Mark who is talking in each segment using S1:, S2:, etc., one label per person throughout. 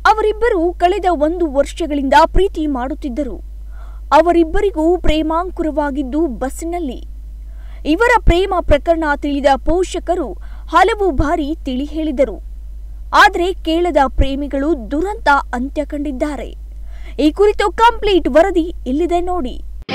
S1: ಅವರಿಬ್ಬರು ಕಳೆದ ಒಂದು ವರ್ಷಗಳಿಂದ ಪ್ರೀತಿ ಮಾಡುತ್ತಿದ್ದರು ಅವರಿಬ್ಬರಿಗೂ ಪ್ರೇಮಾಂಕುರವಾಗಿದ್ದು ಬಸ್ಸಿನಲ್ಲಿ ಇವರ ಪ್ರೇಮ ಪ್ರಕರಣ ತಿಳಿದ ಪೋಷಕರು ಹಲವು ಬಾರಿ ತಿಳಿ ಹೇಳಿದರು ಆದರೆ ಕೇಳದ ಪ್ರೇಮಿಗಳು ದುರಂತ ಅಂತ್ಯ ಕಂಡಿದ್ದಾರೆ ಈ ಕುರಿತು ಕಂಪ್ಲೀಟ್ ವರದಿ ಇಲ್ಲಿದೆ ನೋಡಿ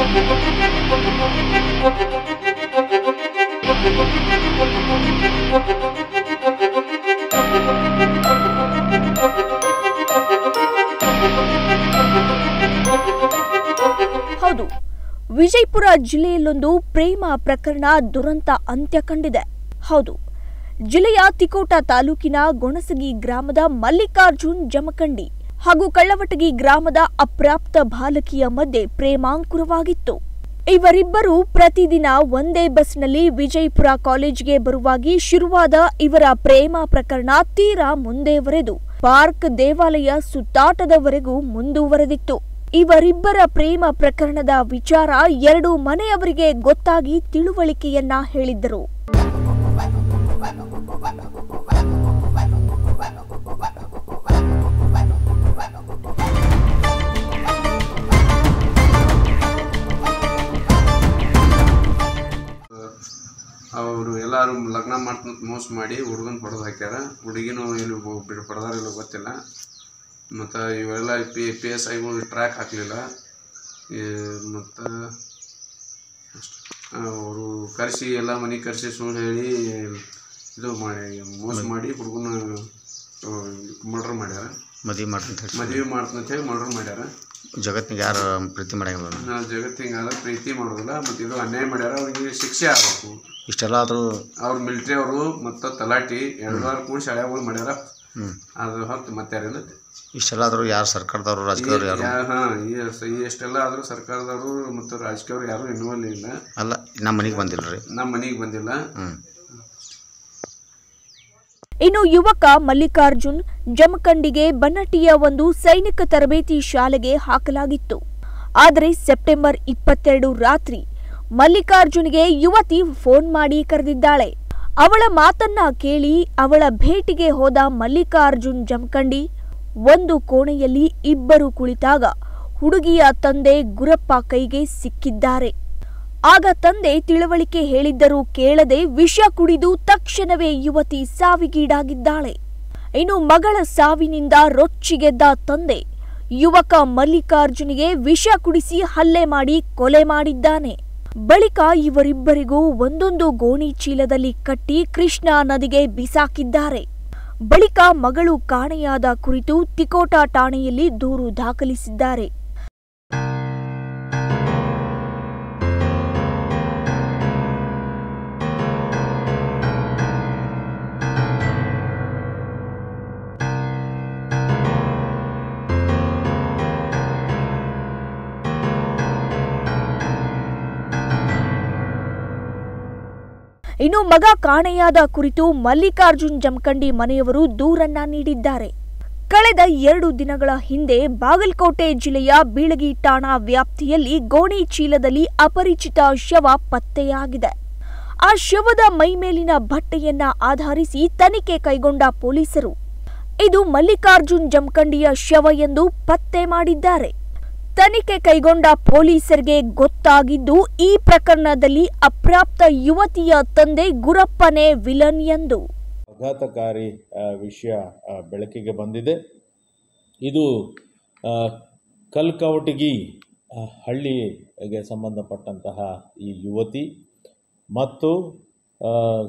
S1: ಹೌದು ವಿಜಯಪುರ ಜಿಲ್ಲೆಯಲ್ಲೊಂದು ಪ್ರೇಮ ಪ್ರಕರಣ ದುರಂತ ಅಂತ್ಯ ಕಂಡಿದೆ ಹೌದು ಜಿಲ್ಲೆಯ ತಿಕೋಟ ತಾಲೂಕಿನ ಗೊಣಸಗಿ ಗ್ರಾಮದ ಮಲ್ಲಿಕಾರ್ಜುನ್ ಜಮಖಂಡಿ ಹಾಗೂ ಕಳ್ಳವಟಗಿ ಗ್ರಾಮದ ಅಪ್ರಾಪ್ತ ಬಾಲಕಿಯ ಮಧ್ಯೆ ಪ್ರೇಮಾಂಕುರವಾಗಿತ್ತು ಇವರಿಬ್ಬರು ಪ್ರತಿದಿನ ಒಂದೇ ಬಸ್ನಲ್ಲಿ ವಿಜಯಪುರ ಕಾಲೇಜಿಗೆ ಬರುವಾಗಿ ಶುರುವಾದ ಇವರ ಪ್ರೇಮ ಪ್ರಕರಣ ತೀರಾ ಮುಂದೆವರೆದು ಪಾರ್ಕ್ ದೇವಾಲಯ ಸುತ್ತಾಟದವರೆಗೂ ಮುಂದುವರೆದಿತ್ತು ಇವರಿಬ್ಬರ ಪ್ರೇಮ ಪ್ರಕರಣದ ವಿಚಾರ ಎರಡು ಮನೆಯವರಿಗೆ ಗೊತ್ತಾಗಿ ತಿಳುವಳಿಕೆಯನ್ನ ಹೇಳಿದ್ದರು
S2: ಅವರು ಎಲ್ಲರೂ ಲಗ್ನ ಮಾಡ್ತಂತ ಮೋಸ ಮಾಡಿ ಹುಡುಗನ ಪಡೆದು ಹಾಕ್ಯಾರ ಹುಡುಗಿನೂ ಇಲ್ಲಿ ಬಿಡು ಪಡೆದಾರಿಲ್ಲ ಗೊತ್ತಿಲ್ಲ ಮತ್ತು ಇವೆಲ್ಲ ಪಿ ಪಿ ಎಸ್ ಐಗಳು ಟ್ರ್ಯಾಕ್ ಹಾಕಲಿಲ್ಲ ಮತ್ತು ಅವರು ಕರೆಸಿ ಎಲ್ಲ ಮನೆ ಕರೆಸಿ ಸುಳ್ಳು ಹೇಳಿ ಇದು ಮಾಡಿ ಮೋಸ ಮಾಡಿ ಹುಡುಗನ ಮರ್ಡರ್ ಮಾಡ್ಯಾರ
S3: ಮದುವೆ ಮಾಡ್ರಿ ಹೇಳಿ
S2: ಮದುವೆ ಮಾಡ್ತಂತ ಹೇಳಿ ಮರ್ಡರ್ ಮಾಡ್ಯಾರ
S3: ಜಗತ್ತಿನಾಗ ಯಾರು ಪ್ರೀತಿ ಮಾಡಂಗಿಲ್ಲ ಅಣ್ಣ.
S2: ನಾವು ಜಗತ್ತಿಂಗಾದ ಪ್ರೀತಿ ಮಾಡೋದಿಲ್ಲ ಮತ್ತು ಇದು ಅನ್ಯಾಯ ಮಾಡ್ಯಾರ ಅವ್ರಿಗೆ ಶಿಕ್ಷೆ ಆಗಬೇಕು
S3: ಇಷ್ಟೆಲ್ಲ ಆದರೂ
S2: ಅವ್ರು ಮಿಲ್ಟ್ರಿ ಅವರು ಮತ್ತು ತಲಾಟಿ ಎರಡಾರು ಕೂಡ ಶಾಲೆಗಳು ಮಾಡ್ಯಾರ
S3: ಹ್ಞೂ
S2: ಅದು ಹೊತ್ತು ಮತ್ತೆ ಯಾರಿಲ್ಲ
S3: ಇಷ್ಟೆಲ್ಲ ಆದರೂ ಯಾರು ಸರ್ಕಾರದವರು ರಾಜಕೀಯದವ್ರು ಯಾರು
S2: ಹಾಂ ಈ ಸ- ಈ ಎಷ್ಟೆಲ್ಲ ಆದರೂ ಸರ್ಕಾರದವರು ಮತ್ತು ರಾಜಕೀಯವರು ಯಾರೂ ಇನ್ವಾಲ್ವ್ ಇಲ್ಲ
S3: ಅಲ್ಲ ನಮ್ಮ ಮನೆಗೆ ಬಂದಿಲ್ಲ ರೀ
S2: ನಮ್ಮ ಮನೆಗೆ ಬಂದಿಲ್ಲ
S3: ಹ್ಞೂ
S1: ಇನ್ನು ಯುವಕ ಮಲ್ಲಿಕಾರ್ಜುನ್ ಜಮಖಂಡಿಗೆ ಬನ್ನಟ್ಟಿಯ ಒಂದು ಸೈನಿಕ ತರಬೇತಿ ಶಾಲೆಗೆ ಹಾಕಲಾಗಿತ್ತು ಆದರೆ ಸೆಪ್ಟೆಂಬರ್ ಇಪ್ಪತ್ತೆರಡು ರಾತ್ರಿ ಮಲ್ಲಿಕಾರ್ಜುನ್ಗೆ ಯುವತಿ ಫೋನ್ ಮಾಡಿ ಕರೆದಿದ್ದಾಳೆ ಅವಳ ಮಾತನ್ನ ಕೇಳಿ ಅವಳ ಭೇಟಿಗೆ ಹೋದ ಮಲ್ಲಿಕಾರ್ಜುನ್ ಜಮಖಂಡಿ ಒಂದು ಕೋಣೆಯಲ್ಲಿ ಇಬ್ಬರು ಕುಳಿತಾಗ ಹುಡುಗಿಯ ತಂದೆ ಗುರಪ್ಪ ಕೈಗೆ ಸಿಕ್ಕಿದ್ದಾರೆ ಆಗ ತಂದೆ ತಿಳುವಳಿಕೆ ಹೇಳಿದ್ದರೂ ಕೇಳದೆ ವಿಷ ಕುಡಿದು ತಕ್ಷಣವೇ ಯುವತಿ ಸಾವಿಗೀಡಾಗಿದ್ದಾಳೆ ಇನ್ನು ಮಗಳ ಸಾವಿನಿಂದ ರೊಚ್ಚಿಗೆದ್ದ ತಂದೆ ಯುವಕ ಮಲ್ಲಿಕಾರ್ಜುನಿಗೆ ವಿಷ ಕುಡಿಸಿ ಹಲ್ಲೆ ಮಾಡಿ ಕೊಲೆ ಮಾಡಿದ್ದಾನೆ ಬಳಿಕ ಇವರಿಬ್ಬರಿಗೂ ಒಂದೊಂದು ಗೋಣಿ ಚೀಲದಲ್ಲಿ ಕಟ್ಟಿ ಕೃಷ್ಣಾ ನದಿಗೆ ಬಿಸಾಕಿದ್ದಾರೆ ಬಳಿಕ ಮಗಳು ಕಾಣೆಯಾದ ಕುರಿತು ತಿಕೋಟ ಠಾಣೆಯಲ್ಲಿ ದೂರು ದಾಖಲಿಸಿದ್ದಾರೆ ಇನ್ನು ಮಗ ಕಾಣೆಯಾದ ಕುರಿತು ಮಲ್ಲಿಕಾರ್ಜುನ್ ಜಮಖಂಡಿ ಮನೆಯವರು ದೂರನ್ನ ನೀಡಿದ್ದಾರೆ ಕಳೆದ ಎರಡು ದಿನಗಳ ಹಿಂದೆ ಬಾಗಲಕೋಟೆ ಜಿಲ್ಲೆಯ ಬೀಳಗಿ ಠಾಣಾ ವ್ಯಾಪ್ತಿಯಲ್ಲಿ ಗೋಣಿ ಚೀಲದಲ್ಲಿ ಅಪರಿಚಿತ ಶವ ಪತ್ತೆಯಾಗಿದೆ ಆ ಶವದ ಮೈಮೇಲಿನ ಬಟ್ಟೆಯನ್ನ ಆಧರಿಸಿ ತನಿಖೆ ಕೈಗೊಂಡ ಪೊಲೀಸರು ಇದು ಮಲ್ಲಿಕಾರ್ಜುನ್ ಜಮಖಂಡಿಯ ಶವ ಎಂದು ಪತ್ತೆ ಮಾಡಿದ್ದಾರೆ ತನಿಖೆ ಕೈಗೊಂಡ ಪೊಲೀಸರಿಗೆ ಗೊತ್ತಾಗಿದ್ದು ಈ ಪ್ರಕರಣದಲ್ಲಿ ಅಪ್ರಾಪ್ತ ಯುವತಿಯ ತಂದೆ ಗುರಪ್ಪನೇ ವಿಲನ್ ಎಂದು
S4: ಆಘಾತಕಾರಿ ಆ, ವಿಷಯ ಆ, ಬೆಳಕಿಗೆ ಬಂದಿದೆ ಇದು ಆ, ಕಲ್ಕವಟಗಿ ಆ, ಹಳ್ಳಿಗೆ ಸಂಬಂಧಪಟ್ಟಂತಹ ಈ ಯುವತಿ ಮತ್ತು ಆ,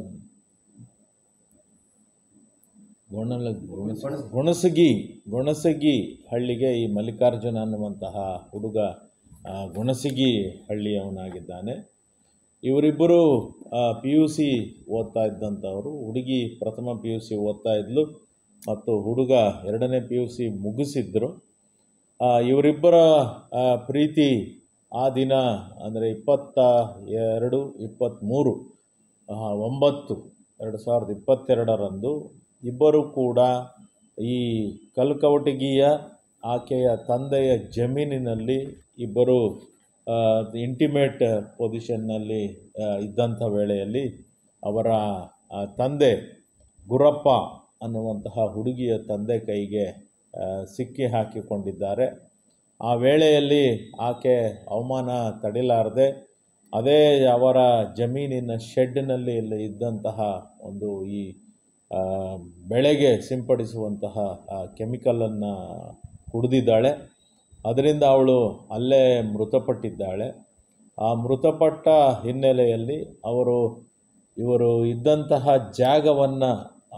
S4: ಗೊಣಲ ಗೊಣಸ- ಗೊಣಸಗಿ ಗೊಣಸಗಿ ಹಳ್ಳಿಗೆ ಈ ಮಲ್ಲಿಕಾರ್ಜುನ ಅನ್ನುವಂತಹ ಹುಡುಗ ಆ, ಗೊಣಸಗಿ ಹಳ್ಳಿಯವನಾಗಿದ್ದಾನೆ ಇವರಿಬ್ಬರು ಪಿ ಯು ಸಿ ಓದ್ತಾ ಇದ್ದಂಥವರು ಹುಡುಗಿ ಪ್ರಥಮ ಪಿ ಯು ಸಿ ಓದ್ತಾ ಇದ್ಲು ಮತ್ತು ಹುಡುಗ ಎರಡನೇ ಪಿ ಯು ಸಿ ಮುಗಿಸಿದ್ರು ಆ, ಇವರಿಬ್ಬರ ಆ, ಪ್ರೀತಿ ಆ ದಿನ ಅಂದರೆ ಇಪ್ಪತ್ತ ಎರಡು ಇಪ್ಪತ್ತ್ಮೂರು ಆ, ಒಂಬತ್ತು ಎರಡು ಸಾವಿರದ ಇಪ್ಪತ್ತೆರಡರಂದು ಇಬ್ಬರು ಕೂಡ ಈ ಕಲ್ಕವಟಗಿಯ ಆಕೆಯ ತಂದೆಯ ಜಮೀನಿನಲ್ಲಿ ಇಬ್ಬರು ಇಂಟಿಮೇಟ್ ಪೊಸಿಷನ್ನಲ್ಲಿ ಇದ್ದಂಥ ವೇಳೆಯಲ್ಲಿ ಅವರ ಆ, ತಂದೆ ಗುರಪ್ಪ ಅನ್ನುವಂತಹ ಹುಡುಗಿಯ ತಂದೆ ಕೈಗೆ ಆ, ಸಿಕ್ಕಿ ಹಾಕಿಕೊಂಡಿದ್ದಾರೆ ಆ ವೇಳೆಯಲ್ಲಿ ಆಕೆ ಅವಮಾನ ತಡಿಲಾರದೆ ಅದೇ ಅವರ ಜಮೀನಿನ ಶೆಡ್ನಲ್ಲಿ ಇಲ್ಲಿ ಇದ್ದಂತಹ ಒಂದು ಈ ಆ, ಬೆಳೆಗೆ ಸಿಂಪಡಿಸುವಂತಹ ಕೆಮಿಕಲನ್ನು ಕುಡಿದಿದ್ದಾಳೆ ಅದರಿಂದ ಅವಳು ಅಲ್ಲೇ ಮೃತಪಟ್ಟಿದ್ದಾಳೆ ಆ ಮೃತಪಟ್ಟ ಹಿನ್ನೆಲೆಯಲ್ಲಿ ಅವರು ಇವರು ಇದ್ದಂತಹ ಜಾಗವನ್ನು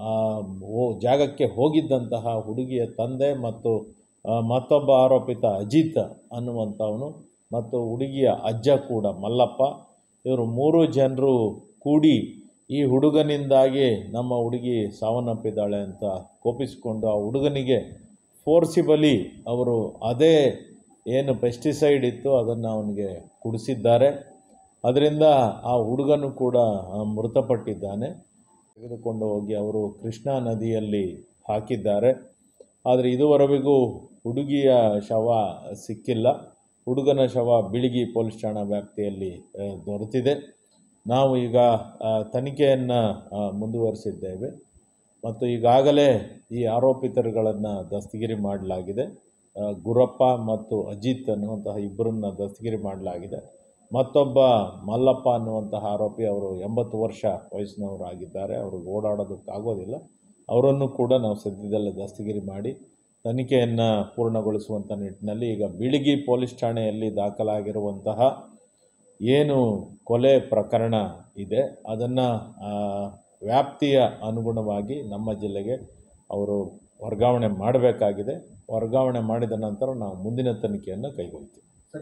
S4: ಜಾಗಕ್ಕೆ ಹೋಗಿದ್ದಂತಹ ಹುಡುಗಿಯ ತಂದೆ ಮತ್ತು ಆ, ಮತ್ತೊಬ್ಬ ಆರೋಪಿತ ಅಜಿತ್ ಅನ್ನುವಂಥವನು ಮತ್ತು ಹುಡುಗಿಯ ಅಜ್ಜ ಕೂಡ ಮಲ್ಲಪ್ಪ ಇವರು ಮೂರು ಜನರು ಕೂಡಿ ಈ ಹುಡುಗನಿಂದಾಗಿ ನಮ್ಮ ಹುಡುಗಿ ಸಾವನ್ನಪ್ಪಿದ್ದಾಳೆ ಅಂತ ಕೋಪಿಸಿಕೊಂಡು ಆ ಹುಡುಗನಿಗೆ ಫೋರ್ಸಿಬಲಿ ಅವರು ಅದೇ ಏನು ಪೆಸ್ಟಿಸೈಡ್ ಇತ್ತು ಅದನ್ನು ಅವನಿಗೆ ಕುಡಿಸಿದ್ದಾರೆ ಅದರಿಂದ ಆ ಹುಡುಗನು ಕೂಡ ಆ, ಮೃತಪಟ್ಟಿದ್ದಾನೆ ತೆಗೆದುಕೊಂಡು ಹೋಗಿ ಅವರು ಕೃಷ್ಣಾ ನದಿಯಲ್ಲಿ ಹಾಕಿದ್ದಾರೆ ಆದರೆ ಇದುವರೆಗೂ ಹುಡುಗಿಯ ಶವ ಸಿಕ್ಕಿಲ್ಲ ಹುಡುಗನ ಶವ ಬಿಳಿಗಿ ಪೊಲೀಸ್ ಠಾಣಾ ವ್ಯಾಪ್ತಿಯಲ್ಲಿ ಆ, ದೊರೆತಿದೆ ನಾವು ಈಗ ಆ, ತನಿಖೆಯನ್ನು ಆ, ಮುಂದುವರಿಸಿದ್ದೇವೆ ಮತ್ತು ಈಗಾಗಲೇ ಈ ಆರೋಪಿತರುಗಳನ್ನು ದಸ್ತಗಿರಿ ಮಾಡಲಾಗಿದೆ ಆ, ಗುರಪ್ಪ ಮತ್ತು ಅಜಿತ್ ಅನ್ನುವಂತಹ ಇಬ್ಬರನ್ನ ದಸ್ತಗಿರಿ ಮಾಡಲಾಗಿದೆ ಮತ್ತೊಬ್ಬ ಮಲ್ಲಪ್ಪ ಅನ್ನುವಂತಹ ಆರೋಪಿ ಅವರು ಎಂಬತ್ತು ವರ್ಷ ವಯಸ್ಸಿನವರಾಗಿದ್ದಾರೆ ಅವರು ಓಡಾಡೋದಕ್ಕಾಗೋದಿಲ್ಲ ಅವರನ್ನು ಕೂಡ ನಾವು ಸದ್ಯದಲ್ಲೇ ದಸ್ತಗಿರಿ ಮಾಡಿ ತನಿಖೆಯನ್ನು ಪೂರ್ಣಗೊಳಿಸುವಂಥ ನಿಟ್ಟಿನಲ್ಲಿ ಈಗ ಬಿಳಿಗಿ ಪೊಲೀಸ್ ಠಾಣೆಯಲ್ಲಿ ದಾಖಲಾಗಿರುವಂತಹ ಏನು ಕೊಲೆ ಪ್ರಕರಣ ಇದೆ ಅದನ್ನು ವ್ಯಾಪ್ತಿಯ ಅನುಗುಣವಾಗಿ ನಮ್ಮ ಜಿಲ್ಲೆಗೆ ಅವರು ವರ್ಗಾವಣೆ ಮಾಡಬೇಕಾಗಿದೆ ವರ್ಗಾವಣೆ ಮಾಡಿದ ನಂತರ ನಾವು ಮುಂದಿನ ತನಿಖೆಯನ್ನು ಕೈಗೊಳ್ತೀವಿ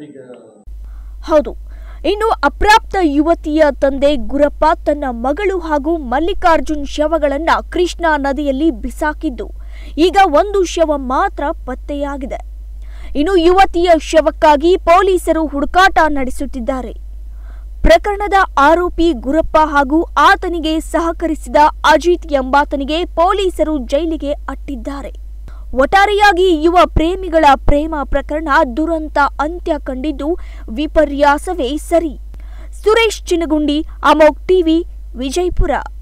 S1: ಹೌದು ಇನ್ನು ಅಪ್ರಾಪ್ತ ಯುವತಿಯ ತಂದೆ ಗುರಪ್ಪ ತನ್ನ ಮಗಳು ಹಾಗೂ ಮಲ್ಲಿಕಾರ್ಜುನ್ ಶವಗಳನ್ನ ಕೃಷ್ಣಾ ನದಿಯಲ್ಲಿ ಬಿಸಾಕಿದ್ದು ಈಗ ಒಂದು ಶವ ಮಾತ್ರ ಪತ್ತೆಯಾಗಿದೆ ಇನ್ನು ಯುವತಿಯ ಶವಕ್ಕಾಗಿ ಪೊಲೀಸರು ಹುಡುಕಾಟ ನಡೆಸುತ್ತಿದ್ದಾರೆ ಪ್ರಕರಣದ ಆರೋಪಿ ಗುರಪ್ಪ ಹಾಗೂ ಆತನಿಗೆ ಸಹಕರಿಸಿದ ಅಜಿತ್ ಎಂಬಾತನಿಗೆ ಪೊಲೀಸರು ಜೈಲಿಗೆ ಅಟ್ಟಿದ್ದಾರೆ ಒಟ್ಟಾರೆಯಾಗಿ ಯುವ ಪ್ರೇಮಿಗಳ ಪ್ರೇಮ ಪ್ರಕರಣ ದುರಂತ ಅಂತ್ಯ ಕಂಡಿದ್ದು ವಿಪರ್ಯಾಸವೇ ಸರಿ ಸುರೇಶ್ ಚಿನಗುಂಡಿ ಅಮೋಕ್ ಟಿವಿ ವಿಜಯಪುರ